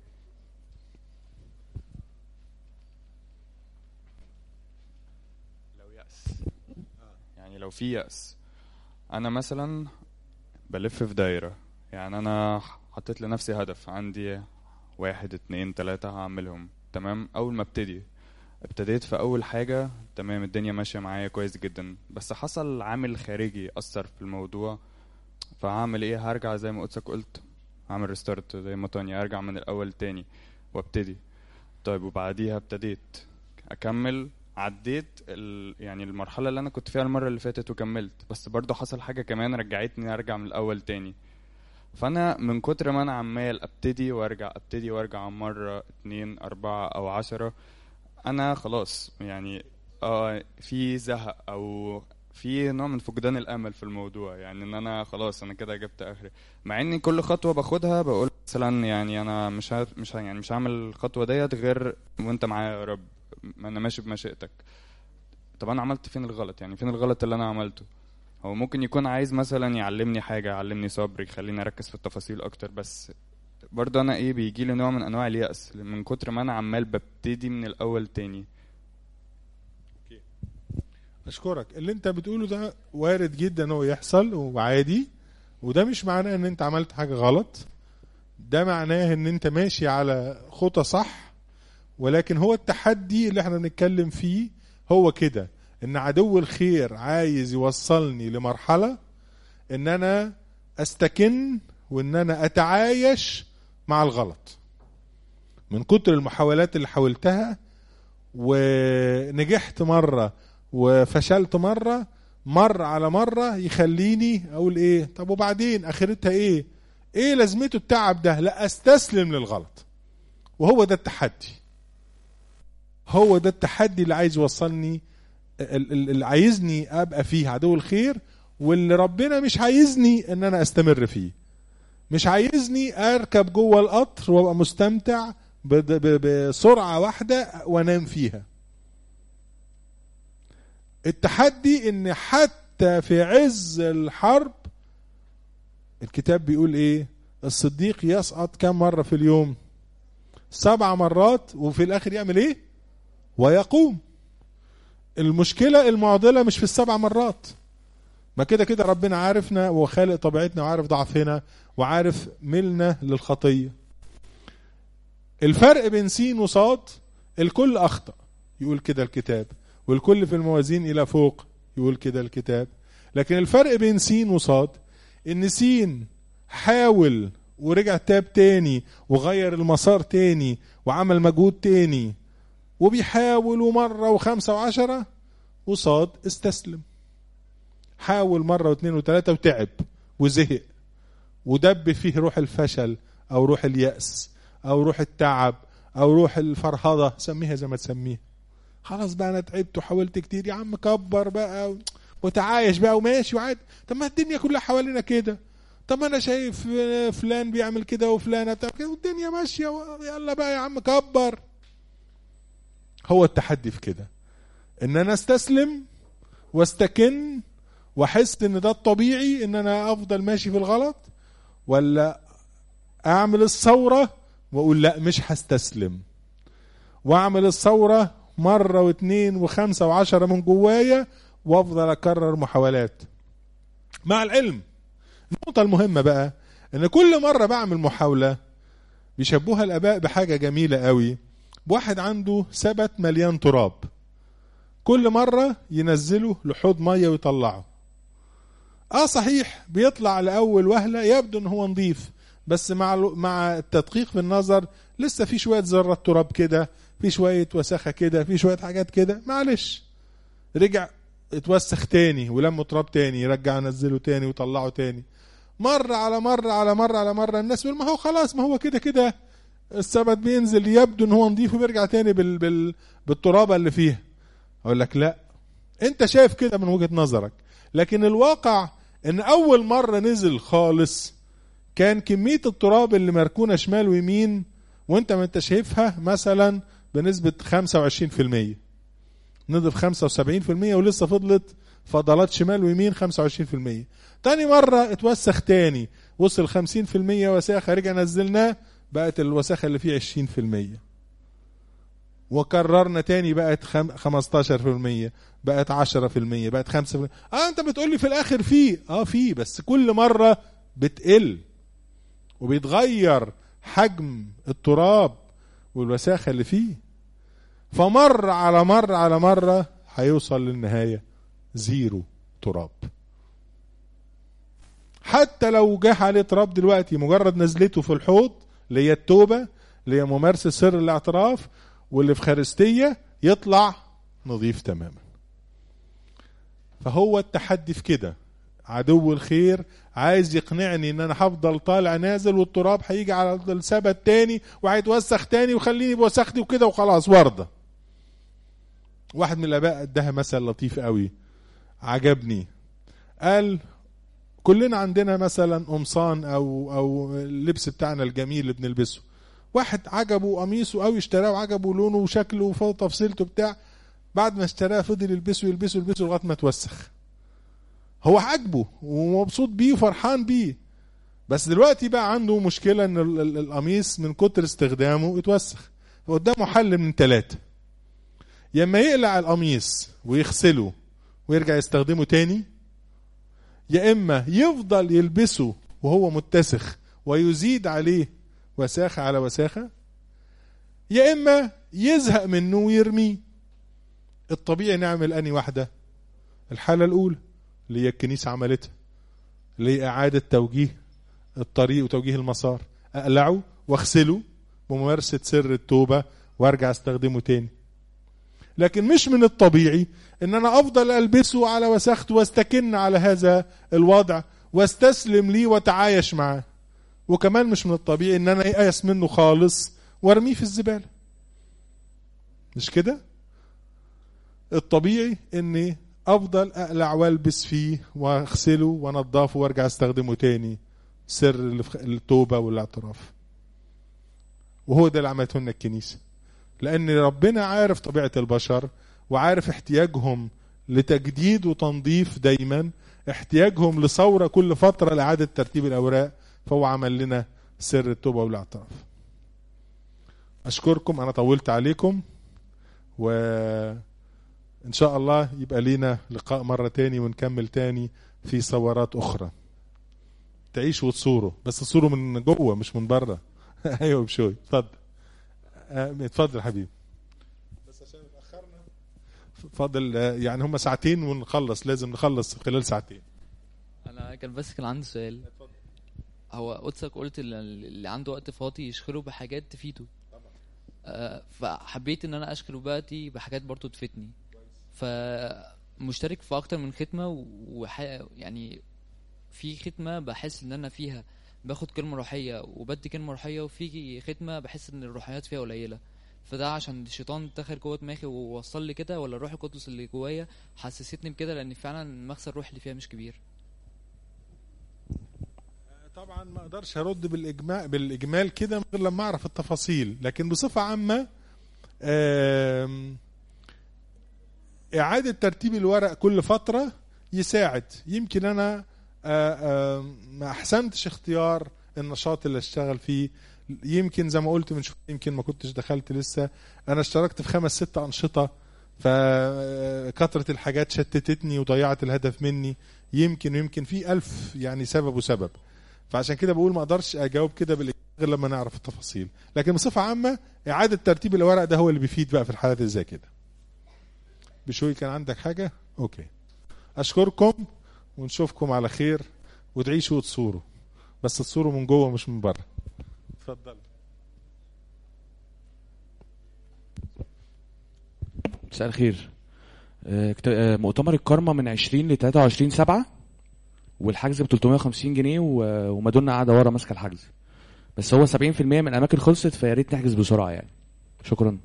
لو يأس يعني لو في يأس أنا مثلا بلف في دايرة يعني أنا حطيت لنفسي هدف عندي واحد اتنين تلاتة هعملهم تمام أول ما ابتدي ابتديت في أول حاجة تمام الدنيا ماشية معايا كويس جدا بس حصل عامل خارجي أثر في الموضوع فهعمل ايه هرجع زي ما قدسك قلت هعمل ريستارت زي ما تاني ارجع من الأول تاني وابتدي طيب وبعديها ابتديت اكمل عديت ال... يعني المرحله اللي انا كنت فيها المره اللي فاتت وكملت بس برضه حصل حاجه كمان رجعتني ارجع من الاول تاني فانا من كتر ما انا عمال ابتدي وارجع ابتدي وارجع مره اتنين اربعه او عشرة انا خلاص يعني اه في زهق او في نوع من فقدان الامل في الموضوع يعني ان انا خلاص انا كده جبت اخري مع اني كل خطوه باخدها بقول مثلا يعني انا مش ه... مش ه... يعني مش هعمل الخطوه ديت غير وانت معايا يا رب ما انا ماشي بمشيئتك طب انا عملت فين الغلط يعني فين الغلط اللي انا عملته هو ممكن يكون عايز مثلا يعلمني حاجه يعلمني صبر يخليني اركز في التفاصيل اكتر بس برضه انا ايه بيجي لي نوع من انواع اليأس من كتر ما انا عمال ببتدي من الاول تاني اشكرك اللي انت بتقوله ده وارد جدا هو يحصل وعادي وده مش معناه ان انت عملت حاجه غلط ده معناه ان انت ماشي على خطى صح ولكن هو التحدي اللي احنا بنتكلم فيه هو كده ان عدو الخير عايز يوصلني لمرحله ان انا استكن وان انا اتعايش مع الغلط من كتر المحاولات اللي حاولتها ونجحت مره وفشلت مرة مرة على مرة يخليني أقول إيه طب وبعدين آخرتها إيه إيه لازمته التعب ده لا أستسلم للغلط وهو ده التحدي هو ده التحدي اللي عايز يوصلني ال- ال- اللي عايزني أبقى فيه عدو الخير واللي ربنا مش عايزني إن أنا أستمر فيه مش عايزني أركب جوه القطر وأبقى مستمتع بد- ب- بسرعة واحدة وأنام فيها التحدي ان حتى في عز الحرب الكتاب بيقول ايه الصديق يسقط كم مرة في اليوم سبع مرات وفي الاخر يعمل ايه ويقوم المشكلة المعضلة مش في السبع مرات ما كده كده ربنا عارفنا وخالق طبيعتنا وعارف ضعفنا وعارف ميلنا للخطية الفرق بين سين وصاد الكل أخطأ يقول كده الكتاب والكل في الموازين إلى فوق يقول كده الكتاب لكن الفرق بين سين وصاد إن سين حاول ورجع تاب تاني وغير المسار تاني وعمل مجهود تاني وبيحاول ومرة وخمسة وعشرة وصاد استسلم حاول مرة واثنين وثلاثة وتعب وزهق ودب فيه روح الفشل أو روح اليأس أو روح التعب أو روح الفرهضة سميها زي ما تسميها خلاص بقى أنا تعبت وحاولت كتير يا عم كبر بقى و- وتعايش بقى وماشي وعاد طب ما الدنيا كلها حوالينا كده طب ما انا شايف فلان بيعمل كده وفلانه بتعمل كده والدنيا ماشيه و- يلا بقى يا عم كبر هو التحدي في كده ان انا استسلم واستكن واحس ان ده الطبيعي ان انا افضل ماشي في الغلط ولا اعمل الثوره واقول لا مش هستسلم واعمل الثوره مره واثنين وخمسه وعشره من جوايا وافضل اكرر محاولات مع العلم النقطه المهمه بقى ان كل مره بعمل محاوله بيشبهها الاباء بحاجه جميله قوي واحد عنده سبت مليان تراب كل مره ينزله لحوض ميه ويطلعه اه صحيح بيطلع لاول وهله يبدو ان هو نظيف بس مع الو- مع التدقيق في النظر لسه في شويه ذره تراب كده في شويه وسخه كده في شويه حاجات كده معلش رجع اتوسخ تاني ولم تراب تاني يرجع ينزله تاني ويطلعه تاني مرة على مرة على مرة على مرة الناس يقول ما هو خلاص ما هو كده كده السبت بينزل يبدو ان هو نظيف وبيرجع تاني بال بال بالترابة اللي فيها اقول لك لا انت شايف كده من وجهة نظرك لكن الواقع ان اول مرة نزل خالص كان كمية التراب اللي مركونة شمال ويمين وانت ما انت شايفها مثلا بنسبة 25% نضف 75% ولسه فضلت فضلات شمال ويمين 25% تاني مرة اتوسخ تاني وصل 50% وساخة رجع نزلناه بقت الوساخة اللي فيه 20% وكررنا تاني بقت خم... 15% بقت 10% بقت 5% اه انت بتقول لي في الاخر فيه اه فيه بس كل مرة بتقل وبيتغير حجم التراب والوساخة اللي فيه فمر على مر على مرة هيوصل للنهاية زيرو تراب حتى لو جه عليه تراب دلوقتي مجرد نزلته في الحوض اللي هي التوبة اللي هي ممارسة سر الاعتراف واللي في خارستية يطلع نظيف تماما فهو التحدي في كده عدو الخير عايز يقنعني ان انا هفضل طالع نازل والتراب هيجي على السبت تاني وهيتوسخ تاني وخليني بوسختي وكده وخلاص وارضى واحد من الاباء اداها مثل لطيف قوي عجبني قال كلنا عندنا مثلا قمصان او او اللبس بتاعنا الجميل اللي بنلبسه واحد عجبه قميصه قوي اشتراه وعجبه لونه وشكله وتفصيلته بتاع بعد ما اشتراه فضل يلبسه يلبسه يلبسه لغايه ما توسخ هو عاجبه ومبسوط بيه وفرحان بيه بس دلوقتي بقى عنده مشكله ان ال- ال- القميص من كتر استخدامه اتوسخ فقدامه حل من ثلاثه يا اما يقلع القميص ويغسله ويرجع يستخدمه تاني يا اما يفضل يلبسه وهو متسخ ويزيد عليه وساخه على وساخه يا اما يزهق منه ويرميه الطبيعي نعمل اني واحده الحاله الاولى اللي هي الكنيسه عملتها اللي هي اعاده توجيه الطريق وتوجيه المسار اقلعه واغسله بممارسه سر التوبه وارجع استخدمه تاني لكن مش من الطبيعي ان انا افضل البسه على وساخته واستكن على هذا الوضع واستسلم ليه وتعايش معاه وكمان مش من الطبيعي ان انا ايأس منه خالص وارميه في الزباله مش كده الطبيعي اني افضل اقلع والبس فيه واغسله وانضفه وارجع استخدمه تاني سر الف- التوبه والاعتراف وهو ده اللي عملته لنا الكنيسه لان ربنا عارف طبيعه البشر وعارف احتياجهم لتجديد وتنظيف دايما احتياجهم لثوره كل فتره لاعاده ترتيب الاوراق فهو عمل لنا سر التوبه والاعتراف اشكركم انا طولت عليكم وان شاء الله يبقى لينا لقاء مره تاني ونكمل تاني في صورات اخرى تعيش وتصوروا بس تصوروا من جوه مش من بره ايوه بشوي اتفضل آه، اتفضل حبيبي بس عشان اتاخرنا فاضل آه، يعني هم ساعتين ونخلص لازم نخلص خلال ساعتين انا كان بس كان عندي سؤال هو قدسك قلت ال- اللي عنده وقت فاضي يشغله بحاجات تفيده آه، فحبيت ان انا اشغل وقتي بحاجات برضو تفيدني فمشترك في اكتر من ختمه و- وح... يعني في ختمه بحس ان انا فيها باخد كلمه روحيه وبدي كلمه روحيه وفي ختمه بحس ان الروحيات فيها قليله فده عشان الشيطان دخل جوه دماغي ووصل لي كده ولا الروح القدس اللي جوايا حسستني بكده لان فعلا المخسر الروحي اللي فيها مش كبير طبعا ما اقدرش ارد بالاجماع بالاجمال كده من غير لما اعرف التفاصيل لكن بصفه عامه آم، اعاده ترتيب الورق كل فتره يساعد يمكن انا آه، آم، ما احسنتش اختيار النشاط اللي اشتغل فيه يمكن زي ما قلت من شويه يمكن ما كنتش دخلت لسه انا اشتركت في خمس ست انشطه فكثرة الحاجات شتتتني وضيعت الهدف مني يمكن ويمكن في ألف يعني سبب وسبب فعشان كده بقول ما اقدرش اجاوب كده بالإجابة غير لما نعرف التفاصيل لكن بصفه عامه اعاده ترتيب الورق ده هو اللي بيفيد بقى في الحالات اللي زي كده بشوي كان عندك حاجه اوكي اشكركم ونشوفكم على خير وتعيشوا وتصوروا بس تصوروا من جوه مش من بره اتفضل مساء الخير آه، كت- آه، مؤتمر الكارما من 20 ل 23 7 والحجز ب 350 جنيه و- ومادونا قاعده ورا ماسكه الحجز بس هو 70% من الاماكن خلصت فيا ريت نحجز بسرعه يعني شكرا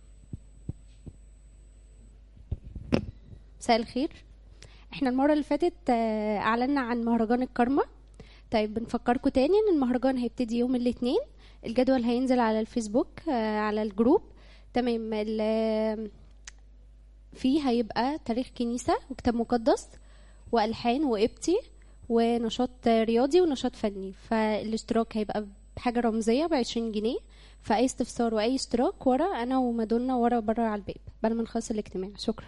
مساء الخير احنا المرة اللي فاتت آه، اعلنا عن مهرجان الكارما طيب بنفكركم تاني ان المهرجان هيبتدي يوم الاثنين الجدول هينزل على الفيسبوك آه، على الجروب تمام ال- فيه هيبقى تاريخ كنيسة وكتاب مقدس والحان وابتي ونشاط رياضي ونشاط فني فالاشتراك هيبقى بحاجة رمزية بعشرين جنيه فأي استفسار وأي اشتراك ورا أنا ومادونا ورا بره على الباب بعد ما نخلص الاجتماع شكرا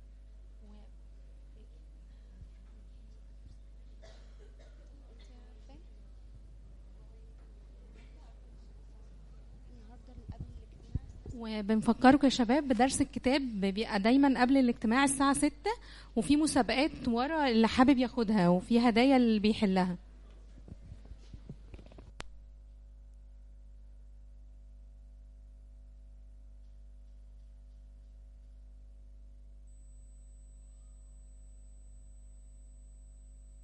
وبنفكركم يا شباب بدرس الكتاب بيبقى دايما قبل الاجتماع الساعة ستة وفي مسابقات ورا اللي حابب ياخدها وفي هدايا اللي بيحلها